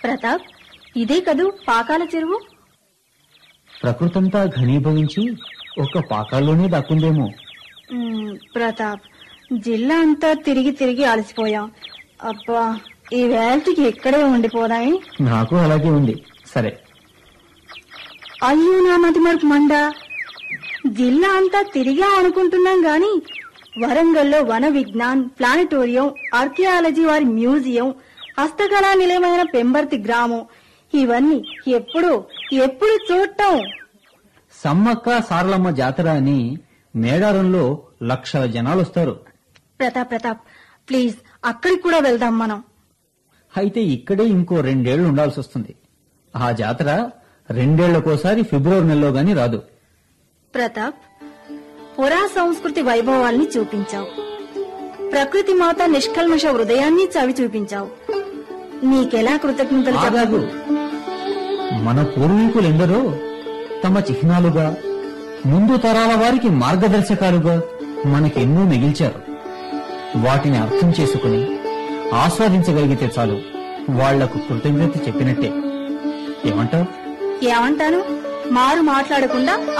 ప్రతాప్ ఇదే కదూ పాకాల చెరువు ప్రకృతంతా ఘనీభవించి ఒక పాకాల్లోనే దక్కుందేమో మ్మ్, ప్రతాప్ జిల్లా అంతా తిరిగి తిరిగి అలసిపోయాం అబ్బా ఈ వేల్టికి ఎక్కడే ఉండిపోదాయి నాకు అలాగే ఉంది సరే అయ్యో నా మతి మరపు మండ జిల్లా అంతా తిరిగా అనుకుంటున్నాం గాని వరంగల్లో వన విజ్ఞాన్ ప్లానటోరియం ఆర్కియాలజీ వారి మ్యూజియం హస్తకళా నిలయమైన పెంబర్తి గ్రామం ఇవన్నీ ఎప్పుడు ఎప్పుడు చూడటం సమ్మక్క సారలమ్మ జాతర అని మేడారంలో లక్షల జనాలు వస్తారు ప్రతాప్ ప్రతాప్ ప్లీజ్ అక్కడికి కూడా వెళ్దాం మనం అయితే ఇక్కడే ఇంకో రెండేళ్లు ఉండాల్సి వస్తుంది ఆ జాతర రెండేళ్లకోసారి ఫిబ్రవరి నెలలో గాని రాదు ప్రతాప్ పురా సంస్కృతి వైభవాల్ని చూపించావు ప్రకృతి మాత నిష్కల్మష హృదయాన్ని చవి చూపించావు నీకెలా కృతజ్ఞతలు ఆగాగు చెప్పాలి మన పూర్వీకులెందరో తమ చిహ్నాలుగా ముందు తరాల వారికి మార్గదర్శకాలుగా మనకెన్నో మిగిల్చారు వాటిని అర్థం చేసుకుని ఆస్వాదించగలిగితే చాలు వాళ్లకు కృతజ్ఞత చెప్పినట్టే ఏమంటావు ఏమంటాను మారు మాట్లాడకుండా